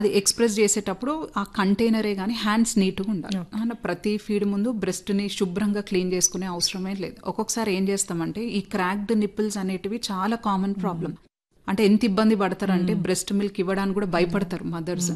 అది ఎక్స్ప్రెస్ చేసేటప్పుడు ఆ కంటైనరే కానీ హ్యాండ్స్ నీట్గా ఉండాలి అంటే ప్రతి ఫీడ్ ముందు బ్రెస్ట్ని శుభ్రంగా క్లీన్ చేసుకునే అవసరమే లేదు ఒక్కొక్కసారి ఏం చేస్తామంటే ఈ క్రాక్డ్ నిప్పుల్స్ అనేటివి చాలా కామన్ ప్రాబ్లం అంటే ఎంత ఇబ్బంది పడతారంటే బ్రెస్ట్ మిల్క్ ఇవ్వడానికి కూడా భయపడతారు మదర్స్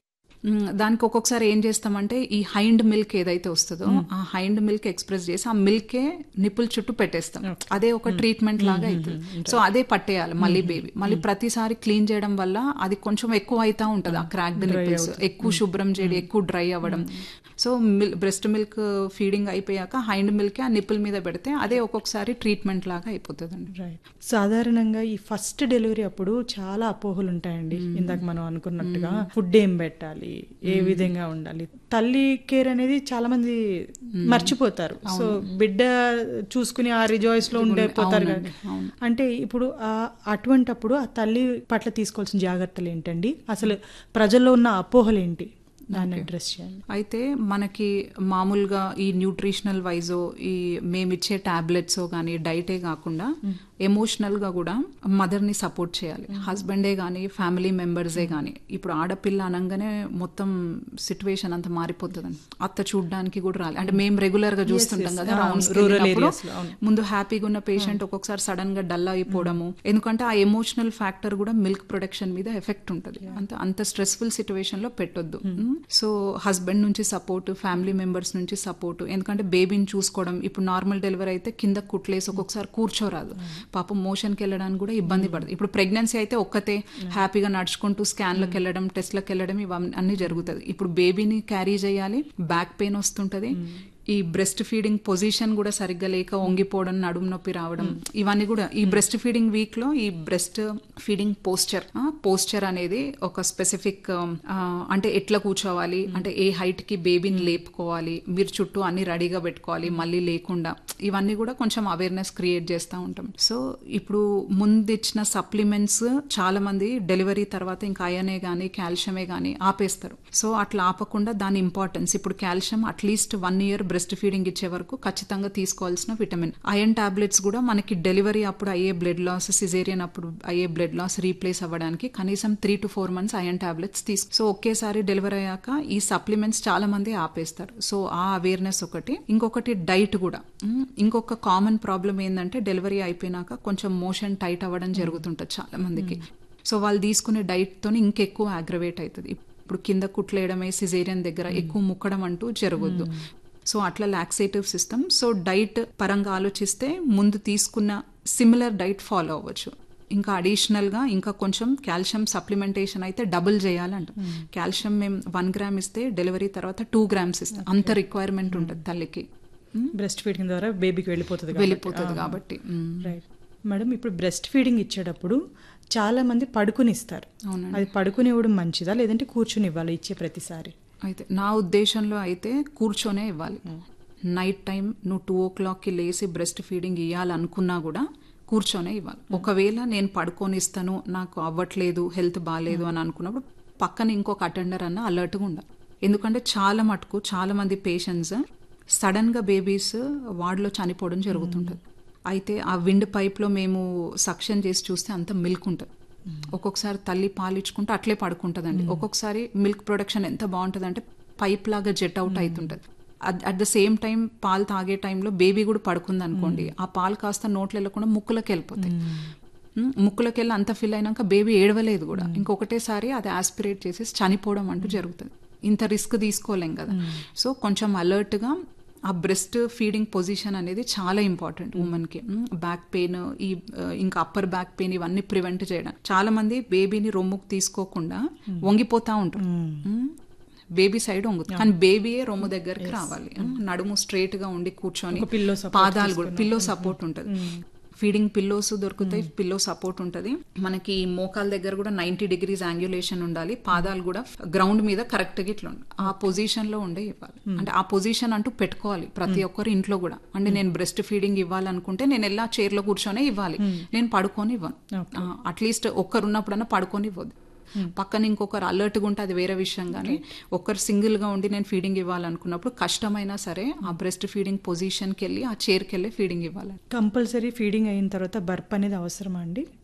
దానికి ఒక్కొక్కసారి ఏం చేస్తామంటే ఈ హైండ్ మిల్క్ ఏదైతే వస్తుందో ఆ హైండ్ మిల్క్ ఎక్స్ప్రెస్ చేసి ఆ మిల్కే నిప్పుల్ చుట్టూ పెట్టేస్తాం అదే ఒక ట్రీట్మెంట్ లాగా అవుతుంది సో అదే పట్టేయాలి మళ్ళీ బేబీ మళ్ళీ ప్రతిసారి క్లీన్ చేయడం వల్ల అది కొంచెం ఎక్కువ అవుతా ఉంటుంది ఆ క్రాక్డ్ నిప్పుల్స్ ఎక్కువ శుభ్రం చేయడం ఎక్కువ డ్రై అవ్వడం సో మిల్ బ్రెస్ట్ మిల్క్ ఫీడింగ్ అయిపోయాక హైండ్ మిల్క్ ఆ నిప్పుల మీద పెడితే అదే ఒక్కొక్కసారి ట్రీట్మెంట్ లాగా అయిపోతుంది రైట్ సాధారణంగా ఈ ఫస్ట్ డెలివరీ అప్పుడు చాలా అపోహలు ఉంటాయండి ఇందాక మనం అనుకున్నట్టుగా ఫుడ్ ఏం పెట్టాలి ఏ విధంగా ఉండాలి తల్లి కేర్ అనేది చాలా మంది మర్చిపోతారు సో బిడ్డ చూసుకుని ఆ రిజాయిస్ లో ఉండిపోతారు కదా అంటే ఇప్పుడు ఆ- అటువంటప్పుడు ఆ తల్లి పట్ల తీసుకోవాల్సిన జాగ్రత్తలు ఏంటండి అసలు ప్రజల్లో ఉన్న అపోహలు ఏంటి దాన్ని అడ్రస్ చేయండి అయితే మనకి మామూలుగా ఈ న్యూట్రిషనల్ వైజో ఈ మేమిచ్చే టాబ్లెట్స్ కానీ డైటే కాకుండా ఎమోషనల్ గా కూడా మదర్ ని సపోర్ట్ చేయాలి హస్బెండే కానీ ఫ్యామిలీ మెంబర్సే కానీ ఇప్పుడు ఆడపిల్ల అనగానే మొత్తం సిచ్యువేషన్ అంతా మారిపోతుందండి అత్త చూడడానికి కూడా రాలి అంటే మేము రెగ్యులర్ గా చూస్తుంటాం కదా రౌండ్స్ rural areas లో, ముందు హ్యాపీగా ఉన్న పేషెంట్ ఒక్కొక్కసారి సడన్ గా డల్ అయిపోవడము ఎందుకంటే ఆ ఎమోషనల్ ఫ్యాక్టర్ కూడా మిల్క్ ప్రొడక్షన్ మీద ఎఫెక్ట్ ఉంటుంది అంత అంత స్ట్రెస్ఫుల్ సిచ్యువేషన్ లో పెట్టొద్దు సో హస్బెండ్ నుంచి సపోర్ట్ ఫ్యామిలీ మెంబర్స్ నుంచి సపోర్ట్ ఎందుకంటే బేబీని చూసుకోవడం ఇప్పుడు నార్మల్ డెలివరీ అయితే కింద కుట్లేసి ఒక్కొక్కసారి కూర్చోరాదు పాపం మోషన్కి వెళ్ళడానికి కూడా ఇబ్బంది పడదు ఇప్పుడు ప్రెగ్నెన్సీ అయితే ఒక్కతే హ్యాపీగా నడుచుకుంటూ స్కాన్లకు వెళ్ళడం టెస్ట్లకు వెళ్ళడం ఇవన్నీ జరుగుతుంది ఇప్పుడు బేబీని క్యారీ చేయాలి బ్యాక్ పెయిన్ వస్తుంటది ఈ బ్రెస్ట్ ఫీడింగ్ పొజిషన్ కూడా సరిగ్గా లేక వంగిపోవడం నడుము నొప్పి రావడం ఇవన్నీ కూడా ఈ బ్రెస్ట్ ఫీడింగ్ వీక్ లో ఈ బ్రెస్ట్ ఫీడింగ్ పోస్చర్ పోస్చర్ అనేది ఒక స్పెసిఫిక్ అంటే ఎట్లా కూర్చోవాలి అంటే ఏ హైట్ కి బేబీని లేపుకోవాలి మీరు చుట్టూ అన్ని రెడీగా పెట్టుకోవాలి మళ్ళీ లేకుండా ఇవన్నీ కూడా కొంచెం అవేర్నెస్ క్రియేట్ చేస్తూ ఉంటాం సో ఇప్పుడు ముందు ఇచ్చిన సప్లిమెంట్స్ చాలా మంది డెలివరీ తర్వాత ఇంకా అయనే గానీ కాల్షియమే గానీ ఆపేస్తారు సో అట్లా ఆపకుండా దాని ఇంపార్టెన్స్ ఇప్పుడు calcium at least one year breast feeding ఇచ్చే వరకు ఖచ్చితంగా తీసుకోవాల్సిన విటమిన్ అయన్ టాబ్లెట్స్ కూడా మనకి డెలివరీ అప్పుడు అయ్యే బ్లడ్ లాస్ సిజేరియన్ అప్పుడు అయ్యే బ్లడ్ లాస్ రీప్లేస్ అవ్వడానికి కనీసం three to four months iron tablets తీసు సో ఒకేసారి డెలివరీ అయ్యాక ఈ సప్లిమెంట్స్ చాలా మంది ఆపేస్తారు సో ఆ అవేర్నెస్ ఒకటి ఇంకొకటి డైట్ కూడా ఉమ్, ఇంకొక కామన్ ప్రాబ్లం ఏంటంటే డెలివరీ అయిపోయినాక కొంచెం మోషన్ టైట్ అవ్వడం జరుగుతుంటుంది చాలా మందికి సో వాళ్ళు తీసుకునే డైట్ తోని ఇంకెక్కువ అగ్రవేట్ అవుతుంది ఇప్పుడు కింద కుట్లేయడమే సిజేరియన్ దగ్గర ఎక్కువ ముక్కడం అంటూ జరగొద్దు సో అట్లా లాక్సేటివ్ సిస్టమ్ సో డైట్ పరంగా ఆలోచిస్తే ముందు తీసుకున్న సిమిలర్ డైట్ ఫాలో అవ్వచ్చు ఇంకా అడిషనల్ గా ఇంకా కొంచెం కాల్షియం సప్లిమెంటేషన్ అయితే డబుల్ చేయాలంట కాల్షియం మేము వన్ గ్రామ్ ఇస్తే డెలివరీ తర్వాత టూ గ్రామ్స్ ఇస్తాం అంత రిక్వైర్మెంట్ ఉంటుంది తల్లికి బ్రెస్ట్ ఫీడింగ్ ద్వారా బేబీకి వెళ్ళిపోతుంది కాబట్టి. వెళ్ళిపోతుంది కాబట్టి మ్మ్. రైట్ మేడం ఇప్పుడు బ్రెస్ట్ ఫీడింగ్ ఇచ్చేటప్పుడు చాలా మంది పడుకుని ఇస్తారు అవునండి. అది పడుకుని ఇవ్వడం మంచిదా లేదంటే కూర్చుని ఇవ్వాలి ఇచ్చే ప్రతిసారి అయితే నా ఉద్దేశంలో అయితే కూర్చొనే ఇవ్వాలి నైట్ టైం నువ్వు టూ ఓ క్లాక్కి లేసి బ్రెస్ట్ ఫీడింగ్ ఇవ్వాలనుకున్నా కూడా కూర్చొనే ఇవ్వాలి ఒకవేళ నేను పడుకొని ఇస్తాను నాకు అవ్వట్లేదు హెల్త్ బాగాలేదు అని అనుకున్నప్పుడు పక్కన ఇంకొక అటెండర్ అన్న అలర్ట్గా ఉండాలి ఎందుకంటే చాలా మటుకు చాలా మంది పేషెంట్స్ సడన్ గా బేబీస్ వార్డులో చనిపోవడం జరుగుతుంటుంది అయితే ఆ విండ్ పైప్లో మేము సక్షన్ చేసి చూస్తే అంత మిల్క్ ఉంటుంది ఒక్కొక్కసారి తల్లి పాలు ఇచ్చుకుంటే అట్లే పడుకుంటుందండి ఒక్కొక్కసారి మిల్క్ ప్రొడక్షన్ ఎంత బాగుంటుంది అంటే పైప్ లాగా జెట్ అవుట్ అవుతుంటుంది అట్ ద సేమ్ టైం పాలు తాగే టైంలో బేబీ కూడా పడుకుంది అనుకోండి ఆ పాలు కాస్త నోట్లో వెళ్ళకుండా ముక్కులోకి వెళ్ళిపోతాయి ఉమ్, ముక్కులోకి వెళ్ళి అంత ఫిల్ అయినాక బేబీ ఏడవలేదు కూడా ఇంకొకటేసారి అది ఆస్పిరేట్ చేసేసి చనిపోవడం అంటూ జరుగుతుంది ఇంత రిస్క్ తీసుకోలేం కదా సో కొంచెం అలర్ట్గా ఆ బ్రెస్ట్ ఫీడింగ్ పొజిషన్ అనేది చాలా ఇంపార్టెంట్ ఉమెన్కి బ్యాక్ పెయిన్ ఈ ఆ, ఇంకా అప్పర్ బ్యాక్ పెయిన్ ఇవన్నీ ప్రివెంట్ చేయడం చాలా మంది బేబీని రొమ్ముకు తీసుకోకుండా వంగిపోతా ఉంటారు ఉమ్, బేబీ సైడ్ వంగుతుంది కానీ బేబీయే రొమ్ము దగ్గరికి రావాలి ఉమ్, నడుము స్ట్రైట్ గా ఉండి కూర్చొని ఒక pillow support పాదాలు కూడా పిల్లో సపోర్ట్ ఉంటుంది ఫీడింగ్ పిల్లోస్ దొరుకుతాయి పిల్లో సపోర్ట్ ఉంటుంది మనకి ఈ మోకాల దగ్గర కూడా నైన్టీ డిగ్రీస్ యాంగులేషన్ ఉండాలి పాదాలు కూడా గ్రౌండ్ మీద కరెక్ట్ గా ఇట్లా ఉండాలి ఆ పొజిషన్ లో ఉండే ఇవ్వాలి అంటే ఆ పొజిషన్ అంటూ పెట్టుకోవాలి ప్రతి ఒక్కరు ఇంట్లో కూడా అంటే నేను బ్రెస్ట్ ఫీడింగ్ ఇవ్వాలనుకుంటే నేను ఎలా చైర్ లో కూర్చొనే ఇవ్వాలి నేను పడుకొని ఇవ్వను అట్లీస్ట్ ఒక్కరు ఉన్నప్పుడన్నా పడుకొని ఇవ్వద్దు పక్కన ఇంకొకరు అలర్ట్గా ఉంటే అది వేరే విషయం కానీ ఒక్కరు సింగిల్ గా ఉండి నేను ఫీడింగ్ ఇవ్వాలనుకున్నప్పుడు కష్టమైనా సరే ఆ బ్రెస్ట్ ఫీడింగ్ పొజిషన్కి వెళ్ళి ఆ చైర్కి వెళ్ళి ఫీడింగ్ ఇవ్వాలి కంపల్సరీ ఫీడింగ్ అయిన తర్వాత బర్ప్ అనేది అవసరమా అండి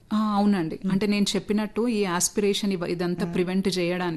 ఆ, అవునండి అంటే నేను చెప్పినట్టు ఈ ఆస్పిరేషన్ ఇదంతా ప్రివెంట్ చేయడానికి